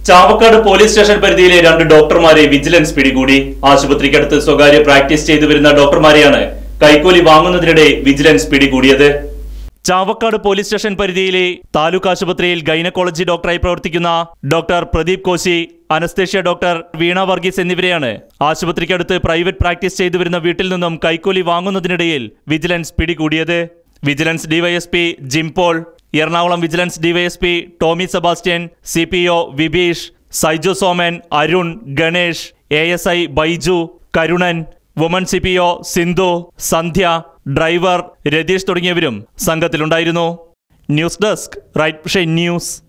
Chavakkad police station പരിധിയിലെ രണ്ട് ഡോക്ടർമാരെ വിജിലൻസ് പിടികൂടി ആശുപത്രിക്കടുത്ത് സ്വകാര്യ പ്രാക്ടീസ് ചെയ്തു വരുന്ന ഡോക്ടർമാരെയാണ് കൈക്കൂലി വാങ്ങുന്നതിനിടെ വിജിലൻസ് പിടികൂടിയത് ചാവക്കാട് പോലീസ് സ്റ്റേഷൻ പരിധിയിലെ താലൂക്ക് ആശുപത്രിയിൽ ഗൈനക്കോളജി ഡോക്ടറായി പ്രവർത്തിക്കുന്ന doctor Pradeep Koshy anaesthesia doctor Veena Varghese എന്നിവരെയാണ് ആശുപത്രിക്കടുത്ത് പ്രൈവറ്റ് പ്രാക്ടീസ് ചെയ്തു വരുന്ന വീട്ടിൽ നിന്നും കൈക്കൂലി വാങ്ങുന്നതിനിടയിൽ വിജിലൻസ് പിടികൂടിയത് vigilance DYSP Jimpaul Ernakulam vigilance DYSP Tomy Sebastian C P O Vibeesh Saiju Soman Arun Ganesh A S I Baiju Karunan woman C P O Sindhu Sandhya driver Ratheesh തുടങ്ങിയവരും സംഘത്തിലുണ്ടായിരുന്നു ന്യൂസ് ഡെസ്ക് റൈറ്റ് ന്യൂസ്